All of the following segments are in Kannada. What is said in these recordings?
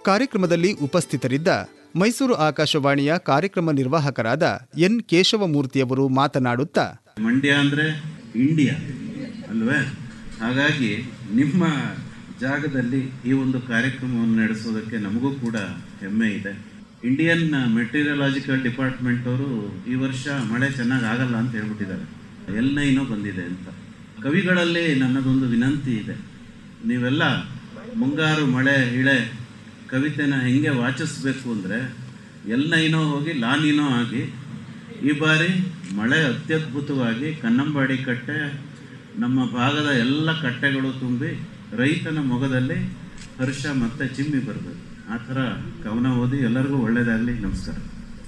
ಕಾರ್ಯಕ್ರಮದಲ್ಲಿ ಉಪಸ್ಥಿತರಿದ್ದ ಮೈಸೂರು ಆಕಾಶವಾಣಿಯ ಕಾರ್ಯಕ್ರಮ ನಿರ್ವಾಹಕರಾದ ಎನ್ ಕೇಶವಮೂರ್ತಿಯವರು ಮಾತನಾಡುತ್ತಾ ಮಂಡ್ಯ ಅಂದರೆ ಇಂಡಿಯಾ ಅಲ್ವೇ ಹಾಗಾಗಿ ನಿಮ್ಮ ಜಾಗದಲ್ಲಿ ಈ ಒಂದು ಕಾರ್ಯಕ್ರಮವನ್ನು ನಡೆಸೋದಕ್ಕೆ ನಮಗೂ ಕೂಡ ಹೆಮ್ಮೆ ಇದೆ ಇಂಡಿಯನ್ ಮೆಟೀರಿಯಲಾಜಿಕಲ್ ಡಿಪಾರ್ಟ್ಮೆಂಟ್ ಅವರು ಈ ವರ್ಷ ಮಳೆ ಚೆನ್ನಾಗಿ ಆಗಲ್ಲ ಅಂತ ಹೇಳ್ಬಿಟ್ಟಿದ್ದಾರೆ ಎಲ್ ನೈನೋ ಬಂದಿದೆ ಅಂತ ಕವಿಗಳಲ್ಲಿ ನನ್ನದೊಂದು ವಿನಂತಿ ಇದೆ ನೀವೆಲ್ಲ ಮುಂಗಾರು ಮಳೆ ಇಳೆ ಕವಿತೆನ ಹೆಂಗೆ ವಾಚಿಸ್ಬೇಕು ಅಂದರೆ ಎಲ್ ನೈನೋ ಹೋಗಿ ಲಾನಿನೋ ಆಗಿ ಈ ಬಾರಿ ಮಳೆ ಅತ್ಯದ್ಭುತವಾಗಿ ಕನ್ನಂಬಾಡಿ ಕಟ್ಟೆ ನಮ್ಮ ಭಾಗದ ಎಲ್ಲ ಕಟ್ಟೆಗಳು ತುಂಬಿ ರೈತನ ಮೊಗದಲ್ಲಿ ಹರ್ಷ ಮತ್ತೆ ಚಿಮ್ಮಿ ಬರಬೇಕು ಆ ಥರ ಕವನ ಓದಿ ಎಲ್ಲರಿಗೂ ಒಳ್ಳೆಯದಾಗಲಿ ನಮಸ್ಕಾರ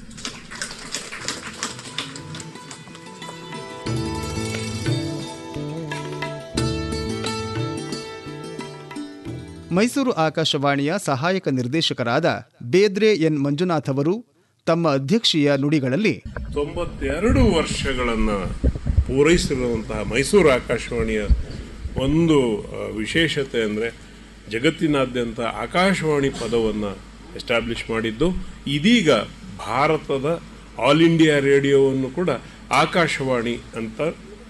ಮೈಸೂರು ಆಕಾಶವಾಣಿಯ ಸಹಾಯಕ ನಿರ್ದೇಶಕರಾದ ಬೇದ್ರೆ ಎನ್ ಮಂಜುನಾಥ್ ಅವರು ತಮ್ಮ ಅಧ್ಯಕ್ಷೀಯ ನುಡಿಗಳಲ್ಲಿ ತೊಂಬತ್ತೆರಡು ವರ್ಷಗಳನ್ನು ಪೂರೈಸಿರುವಂತಹ ಮೈಸೂರು ಆಕಾಶವಾಣಿಯ ಒಂದು ಆ, ವಿಶೇಷತೆ ಅಂದರೆ ಜಗತ್ತಿನಾದ್ಯಂತ ಆಕಾಶವಾಣಿ ಪದವನ್ನು ಎಸ್ಟಾಬ್ಲಿಷ್ ಮಾಡಿದ್ದು ಇದೀಗ ಭಾರತದ ಆಲ್ ಇಂಡಿಯಾ ರೇಡಿಯೋವನ್ನು ಕೂಡ ಆಕಾಶವಾಣಿ ಅಂತ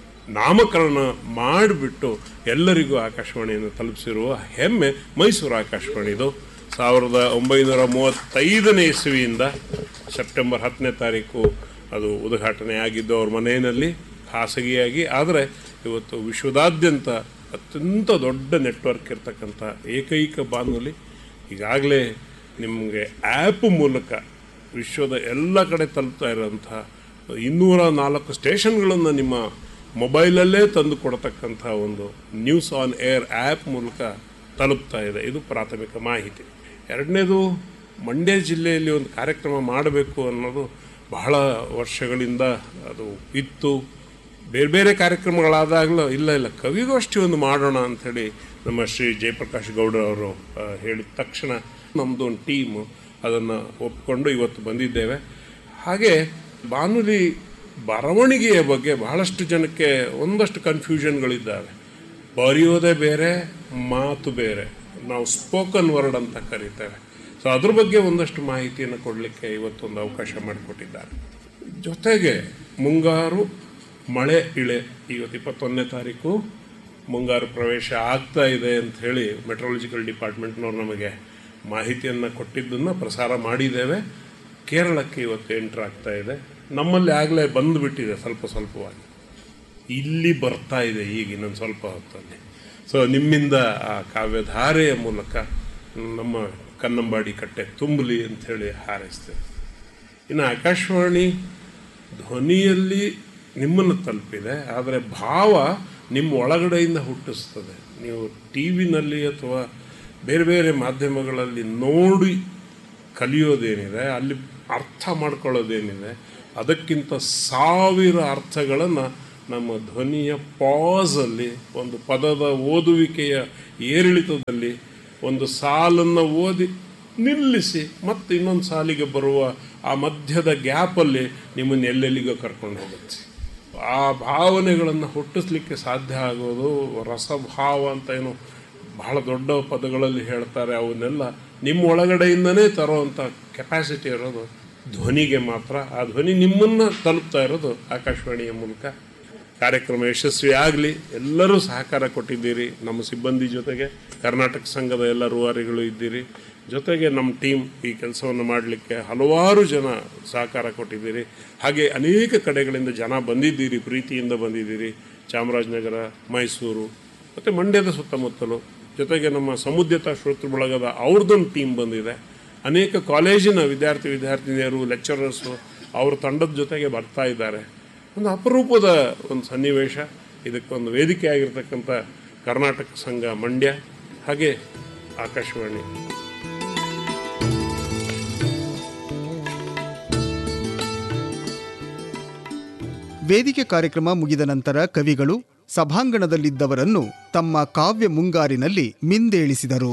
ನಾಮಕರಣ ಮಾಡಿಬಿಟ್ಟು ಎಲ್ಲರಿಗೂ ಆಕಾಶವಾಣಿಯನ್ನು ತಲುಪಿಸಿರುವ ಹೆಮ್ಮೆ ಮೈಸೂರು ಆಕಾಶವಾಣಿದು ಸಾವಿರದ ಒಂಬೈನೂರ ಮೂವತ್ತೈದನೇ ಇಸ್ವಿಯಿಂದ ಸೆಪ್ಟೆಂಬರ್ ಹತ್ತನೇ ತಾರೀಕು ಅದು ಉದ್ಘಾಟನೆ ಆಗಿದ್ದು ಅವ್ರ ಮನೆಯಲ್ಲಿ ಖಾಸಗಿಯಾಗಿ ಆದರೆ ಇವತ್ತು ವಿಶ್ವದಾದ್ಯಂತ ಅತ್ಯಂತ ದೊಡ್ಡ ನೆಟ್ವರ್ಕ್ ಇರ್ತಕ್ಕಂಥ ಏಕೈಕ ಬಾನುಲಿ ಈಗಾಗಲೇ ನಿಮಗೆ ಆ್ಯಪ್ ಮೂಲಕ ವಿಶ್ವದ ಎಲ್ಲ ಕಡೆ ತಲುಪ್ತಾ ಇರೋಂಥ ಇನ್ನೂರ ನಾಲ್ಕು ಸ್ಟೇಷನ್ಗಳನ್ನು ನಿಮ್ಮ ಮೊಬೈಲಲ್ಲೇ ತಂದು ಕೊಡತಕ್ಕಂಥ ಒಂದು ನ್ಯೂಸ್ ಆನ್ ಏರ್ ಆ್ಯಪ್ ಮೂಲಕ ತಲುಪ್ತಾ ಇದೆ ಇದು ಪ್ರಾಥಮಿಕ ಮಾಹಿತಿ ಎರಡನೇದು ಮಂಡ್ಯ ಜಿಲ್ಲೆಯಲ್ಲಿ ಒಂದು ಕಾರ್ಯಕ್ರಮ ಮಾಡಬೇಕು ಅನ್ನೋದು ಬಹಳ ವರ್ಷಗಳಿಂದ ಅದು ಇತ್ತು ಬೇರೆ ಬೇರೆ ಕಾರ್ಯಕ್ರಮಗಳಾದಾಗಲೂ ಇಲ್ಲ ಇಲ್ಲ ಕವಿಗೋಷ್ಠಿ ಒಂದು ಮಾಡೋಣ ಅಂಥೇಳಿ ನಮ್ಮ ಶ್ರೀ ಜಯಪ್ರಕಾಶ್ ಗೌಡ ಅವರು ಆ, ಹೇಳಿದ ತಕ್ಷಣ ನಮ್ಮದು ಒಂದು ಟೀಮು ಅದನ್ನು ಒಪ್ಕೊಂಡು ಇವತ್ತು ಬಂದಿದ್ದೇವೆ ಹಾಗೆ ಬಾನುಲಿ ಬರವಣಿಗೆಯ ಬಗ್ಗೆ ಬಹಳಷ್ಟು ಜನಕ್ಕೆ ಒಂದಷ್ಟು ಕನ್ಫ್ಯೂಷನ್ಗಳಿದ್ದಾವೆ ಬರೆಯೋದೇ ಬೇರೆ ಮಾತು ಬೇರೆ ನಾವು ಸ್ಪೋಕನ್ ವರ್ಡ್ ಅಂತ ಕರಿತೇವೆ ಸೊ ಅದ್ರ ಬಗ್ಗೆ ಒಂದಷ್ಟು ಮಾಹಿತಿಯನ್ನು ಕೊಡಲಿಕ್ಕೆ ಇವತ್ತೊಂದು ಅವಕಾಶ ಮಾಡಿಕೊಟ್ಟಿದ್ದಾರೆ ಜೊತೆಗೆ ಮುಂಗಾರು ಮಳೆ ಇಳೆ ಇವತ್ತು ಇಪ್ಪತ್ತೊಂದನೇ ತಾರೀಕು ಮುಂಗಾರು ಪ್ರವೇಶ ಆಗ್ತಾ ಇದೆ ಅಂತ ಹೇಳಿ ಮೆಟ್ರಾಲಜಿಕಲ್ ಡಿಪಾರ್ಟ್ಮೆಂಟ್ನವ್ರು ನಮಗೆ ಮಾಹಿತಿಯನ್ನು ಕೊಟ್ಟಿದ್ದನ್ನು ಪ್ರಸಾರ ಮಾಡಿದ್ದೇವೆ ಕೇರಳಕ್ಕೆ ಇವತ್ತು ಎಂಟ್ರ್ ಆಗ್ತಾ ಇದೆ ನಮ್ಮಲ್ಲಿ ಆಗಲೇ ಬಂದುಬಿಟ್ಟಿದೆ ಸ್ವಲ್ಪ ಸ್ವಲ್ಪವಾಗಿ ಇಲ್ಲಿ ಬರ್ತಾ ಇದೆ ಈಗ ಇನ್ನೊಂದು ಸ್ವಲ್ಪ ಹೊತ್ತಲ್ಲಿ ಸೊ ನಿಮ್ಮಿಂದ ಆ ಕಾವ್ಯಧಾರೆಯ ಮೂಲಕ ನಮ್ಮ ಕನ್ನಂಬಾಡಿ ಕಟ್ಟೆ ತುಂಬಲಿ ಅಂಥೇಳಿ ಹಾರೈಸ್ತೇವೆ ಇನ್ನು ಆಕಾಶವಾಣಿ ಧ್ವನಿಯಲ್ಲಿ ನಿಮ್ಮನ್ನು ತಲುಪಿದೆ ಆದರೆ ಭಾವ ನಿಮ್ಮ ಒಳಗಡೆಯಿಂದ ಹುಟ್ಟಿಸ್ತದೆ ನೀವು ಟಿ ವಿನಲ್ಲಿ ಅಥವಾ ಬೇರೆ ಬೇರೆ ಮಾಧ್ಯಮಗಳಲ್ಲಿ ನೋಡಿ ಕಲಿಯೋದೇನಿದೆ ಅಲ್ಲಿ ಅರ್ಥ ಮಾಡ್ಕೊಳ್ಳೋದೇನಿದೆ ಅದಕ್ಕಿಂತ ಸಾವಿರ ಅರ್ಥಗಳನ್ನು ನಮ್ಮ ಧ್ವನಿಯ ಪಾಸಲ್ಲಿ ಒಂದು ಪದದ ಓದುವಿಕೆಯ ಏರಿಳಿತದಲ್ಲಿ ಒಂದು ಸಾಲನ್ನು ಓದಿ ನಿಲ್ಲಿಸಿ ಮತ್ತೆ ಇನ್ನೊಂದು ಸಾಲಿಗೆ ಬರುವ ಆ ಮಧ್ಯದ ಗ್ಯಾಪಲ್ಲಿ ನಿಮ್ಮನ್ನು ಎಲ್ಲೆಲ್ಲಿಗೋ ಕರ್ಕೊಂಡು ಹೋಗುತ್ತೆ ಆ ಭಾವನೆಗಳನ್ನು ಹುಟ್ಟಿಸ್ಲಿಕ್ಕೆ ಸಾಧ್ಯ ಆಗೋದು ರಸಭಾವ ಅಂತ ಏನು ಬಹಳ ದೊಡ್ಡ ಪದಗಳಲ್ಲಿ ಹೇಳ್ತಾರೆ ಅವನ್ನೆಲ್ಲ ನಿಮ್ಮ ಒಳಗಡೆಯಿಂದನೇ ತರುವಂಥ ಕೆಪಾಸಿಟಿ ಇರೋದು ಧ್ವನಿಗೆ ಮಾತ್ರ ಆ ಧ್ವನಿ ನಿಮ್ಮನ್ನು ತಲುಪ್ತಾ ಇರೋದು ಆಕಾಶವಾಣಿಯ ಮೂಲಕ ಕಾರ್ಯಕ್ರಮ ಯಶಸ್ವಿ ಆಗಲಿ ಎಲ್ಲರೂ ಸಹಕಾರ ಕೊಟ್ಟಿದ್ದೀರಿ ನಮ್ಮ ಸಿಬ್ಬಂದಿ ಜೊತೆಗೆ ಕರ್ನಾಟಕ ಸಂಘದ ಎಲ್ಲ ರೂವಾರಿಗಳು ಇದ್ದೀರಿ ಜೊತೆಗೆ ನಮ್ಮ ಟೀಮ್ ಈ ಕೆಲಸವನ್ನು ಮಾಡಲಿಕ್ಕೆ ಹಲವಾರು ಜನ ಸಹಕಾರ ಕೊಟ್ಟಿದ್ದೀರಿ ಹಾಗೆ ಅನೇಕ ಕಡೆಗಳಿಂದ ಜನ ಬಂದಿದ್ದೀರಿ ಪ್ರೀತಿಯಿಂದ ಬಂದಿದ್ದೀರಿ ಚಾಮರಾಜನಗರ ಮೈಸೂರು ಮತ್ತು ಮಂಡ್ಯದ ಸುತ್ತಮುತ್ತಲು ಜೊತೆಗೆ ನಮ್ಮ ಸಮುದ್ಯತಾ ಶ್ರೋತೃ ಬಳಗದ ಅವ್ರದ್ದೊಂದು ಟೀಮ್ ಬಂದಿದೆ ಅನೇಕ ಕಾಲೇಜಿನ ವಿದ್ಯಾರ್ಥಿ ವಿದ್ಯಾರ್ಥಿನಿಯರು ಲೆಕ್ಚರರ್ಸು ಅವ್ರ ತಂಡದ ಜೊತೆಗೆ ಬರ್ತಾ ಇದ್ದಾರೆ ಒಂದು ಅಪರೂಪದ ಒಂದು ಸನ್ನಿವೇಶ ಇದಕ್ಕೊಂದು ವೇದಿಕೆ ಆಗಿರ್ತಕ್ಕಂಥ ಕರ್ನಾಟಕ ಸಂಘ ಮಂಡ್ಯ ಹಾಗೆ ಆಕಾಶವಾಣಿ ವೇದಿಕೆ ಕಾರ್ಯಕ್ರಮ ಮುಗಿದ ನಂತರ ಕವಿಗಳು ಸಭಾಂಗಣದಲ್ಲಿದ್ದವರನ್ನು ತಮ್ಮ ಕಾವ್ಯ ಮುಂಗಾರಿನಲ್ಲಿ ಮಿಂದೇಳಿಸಿದರು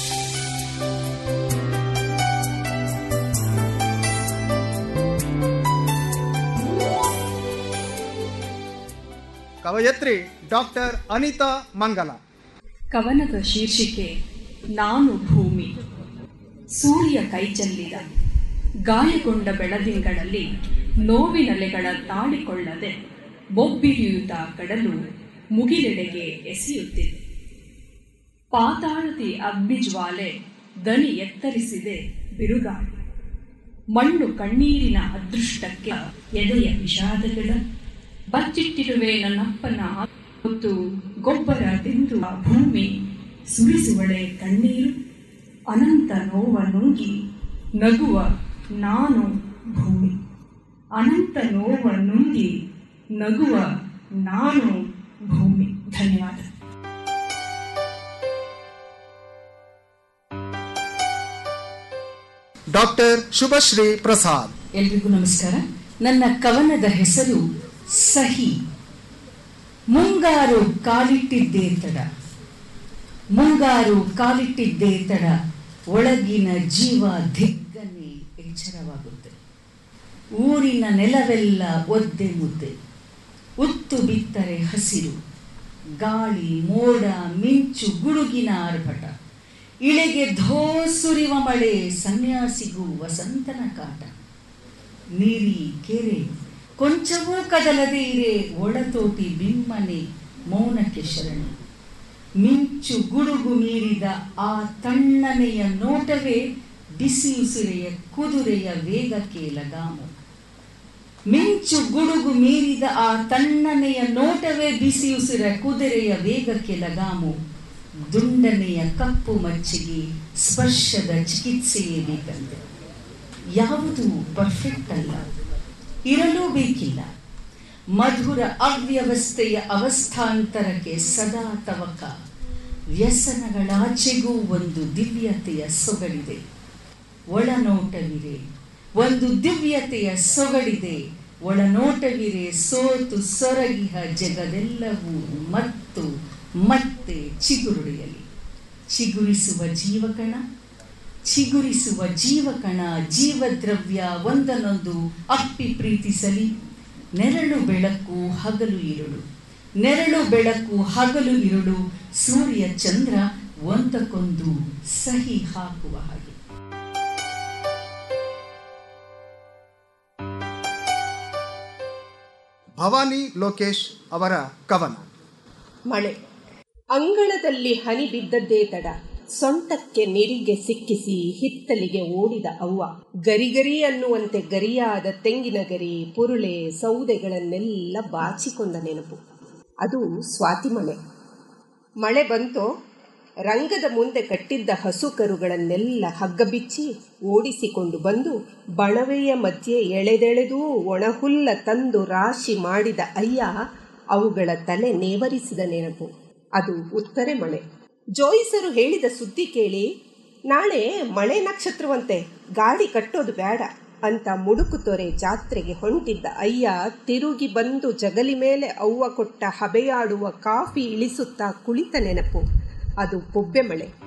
ಕವಯತ್ರಿ ಡಾಕ್ಟರ್ ಅನಿತಾ ಮಂಗಲ ಕವನದ ಶೀರ್ಷಿಕೆ ನಾನು ಭೂಮಿ ಸೂರ್ಯ ಕೈಚೆಲ್ಲಿದ ಗಾಯಗೊಂಡ ಬೆಳದಿಂಗಳಲ್ಲಿ ನೋವಿನಲೆಗಳ ತಾಳಿಕೊಳ್ಳದೆ ಬೊಬ್ಬಿರಿಯುತ್ತ ಕಡಲು ಮುಗಿಲೆಡೆಗೆ ಎಸೆಯುತ್ತಿದೆ ಪಾತಾಳದಿ ಅಗ್ನಿಜ್ವಾಲೆ ದನಿ ಎತ್ತರಿಸಿದೆ ಬಿರುಗಾಳಿ ಮಣ್ಣು ಕಣ್ಣೀರಿನ ಅದೃಷ್ಟಕ್ಕೆ ಎದೆಯ ವಿಷಾದಗಳ ಬಚ್ಚಿಟ್ಟಿರುವೆ ನನ್ನಪ್ಪನ ಮತ್ತು ಗೊಬ್ಬರ ತಿಂದು ಭೂಮಿ ಸುರಿಸುವಳೆ ಕಣ್ಣೀರು ಅನಂತ ನೋವ ನುಂಗಿ ನಗುವ ನಾನು ಭೂಮಿ ಅನಂತ ನೋವ ನುಂಗಿ ನಗುವ ನಾನು ಭೂಮಿ ಧನ್ಯವಾದ ಡಾಕ್ಟರ್ ಶುಭಶ್ರೀ ಪ್ರಸಾದ್ ಎಲ್ರಿಗೂ ನಮಸ್ಕಾರ ನನ್ನ ಕವನದ ಹೆಸರು ಸಹಿ ಮುಂಗಾರು ಕಾಲಿಟ್ಟಿದ್ದೇ ತಡ ಮುಂಗಾರು ಕಾಲಿಟ್ಟಿದ್ದೇ ತಡ ಒಳಗಿನ ಜೀವ ದಿಗ್ಗನೆ ಎಚ್ಚರವಾಗುತ್ತೆ ಊರಿನ ನೆಲವೆಲ್ಲ ಒದ್ದೆ ಮುದ್ದೆ ಉತ್ತು ಬಿತ್ತರೆ ಹಸಿರು ಗಾಳಿ ಮೋಡ ಮಿಂಚು ಗುಡುಗಿನ ಆರ್ಭಟ ಇಳೆಗೆ ಧೋ ಸುರಿವ ಮಳೆ ಸನ್ಯಾಸಿಗೂ ವಸಂತನ ಕಾಟ ನೀರಿ ಕೆರೆ ಕೊಂಚವೂ ಕದಲದೆ ಇರೆ ಒಳತೋಟಿ ಬಿಮ್ಮನೆ ಮೌನಕ್ಕೆ ಶರಣು ಮಿಂಚು ಗುಡುಗು ಮೀರಿದ ಆ ತಣ್ಣನೆಯ ನೋಟವೇ ಬಿಸಿಯುಸಿರೆಯ ಕುದುರೆಯ ವೇಗಕ್ಕೆ ಲಗಾಮು ಮಿಂಚು ಗುಡುಗು ಮೀರಿದ ಆ ತಣ್ಣನೆಯ ನೋಟವೇ ಬಿಸಿಯುಸಿರ ಕುದುರೆಯ ವೇಗಕ್ಕೆ ಲಗಾಮು ದುಂಡನೆಯ ಕಪ್ಪು ಮಚ್ಚಿಗೆ ಸ್ಪರ್ಶದ ಚಿಕಿತ್ಸೆಯೇ ಬೇಕಂತೆ ಯಾವುದು ಪರ್ಫೆಕ್ಟ್ ಅಲ್ಲ ಇರಲೂ ಬೇಕಿಲ್ಲ ಮಧುರ ಅವ್ಯವಸ್ಥೆಯ ಅವಸ್ಥಾಂತರಕ್ಕೆ ಸದಾ ತವಕ ವ್ಯಸನಗಳಾಚೆಗೂ ಒಂದು ದಿವ್ಯತೆಯ ಸೊಗಡಿದೆ ಒಳನೋಟವಿರೆ ಒಂದು ದಿವ್ಯತೆಯ ಸೊಗಡಿದೆ ಒಳನೋಟವಿರೆ ಸೋತು ಸೊರಗಿಹ ಜಗದೆಲ್ಲವೂ ಮತ್ತು ಮತ್ತೆ ಚಿಗುರುಡೆಯಲಿ ಚಿಗುರಿಸುವ ಜೀವಕಣ ಚಿಗುರಿಸುವ ಜೀವಕಣ ಜೀವದ್ರವ್ಯ ಒಂದನ್ನೊಂದು ಅಪ್ಪಿ ಪ್ರೀತಿಸಲಿ ನೆರಳು ಬೆಳಕು ಹಗಲು ಇರುಳು ನೆರಳು ಬೆಳಕು ಹಗಲು ಇರುಳು ಸೂರ್ಯ ಚಂದ್ರ ಒಂದಕ್ಕೊಂದು ಸಹಿ ಹಾಕುವ ಹಾಗೆ ಭವಾನಿ ಲೋಕೇಶ್ ಅವರ ಕವನ ಮಳೆ ಅಂಗಳದಲ್ಲಿ ಹನಿ ಬಿದ್ದದ್ದೇ ತಡ ಸೊಂಟಕ್ಕೆ ನಿರಿಗೆ ಸಿಕ್ಕಿಸಿ ಹಿತ್ತಲಿಗೆ ಓಡಿದ ಅವ್ವ ಗರಿಗರಿ ಅನ್ನುವಂತೆ ಗರಿಯಾದ ತೆಂಗಿನ ಗರಿ ಪುರುಳೆ ಸೌದೆಗಳನ್ನೆಲ್ಲ ಬಾಚಿಕೊಂಡ ನೆನಪು ಅದು ಸ್ವಾತಿ ಮಳೆ ಮಳೆ ಬಂತೋ ರಂಗದ ಮುಂದೆ ಕಟ್ಟಿದ್ದ ಹಸು ಕರುಗಳನ್ನೆಲ್ಲ ಹಗ್ಗ ಬಿಚ್ಚಿ ಓಡಿಸಿಕೊಂಡು ಬಂದು ಬಣವೆಯ ಮಧ್ಯೆ ಎಳೆದೆಳೆದೂ ಒಣಹುಲ್ಲ ತಂದು ರಾಶಿ ಮಾಡಿದ ಅಯ್ಯ ಅವುಗಳ ತಲೆ ನೇವರಿಸಿದ ನೆನಪು ಅದು ಉತ್ತರೆ ಮಳೆ ಜೋಯಿಸರು ಹೇಳಿದ ಸುದ್ದಿ ಕೇಳಿ ನಾಳೆ ಮಳೆ ನಕ್ಷತ್ರವಂತೆ ಗಾಡಿ ಕಟ್ಟೋದು ಬೇಡ ಅಂತ ಮುಡುಕು ತೊರೆ ಜಾತ್ರೆಗೆ ಹೊಂಟಿದ್ದ ಅಯ್ಯ ತಿರುಗಿ ಬಂದು ಜಗಲಿ ಮೇಲೆ ಅವ್ವ ಕೊಟ್ಟ ಹಬೆಯಾಡುವ ಕಾಫಿ ಇಳಿಸುತ್ತಾ ಕುಳಿತ ನೆನಪು ಅದು ಪೊಬ್ಬೆ ಮಳೆ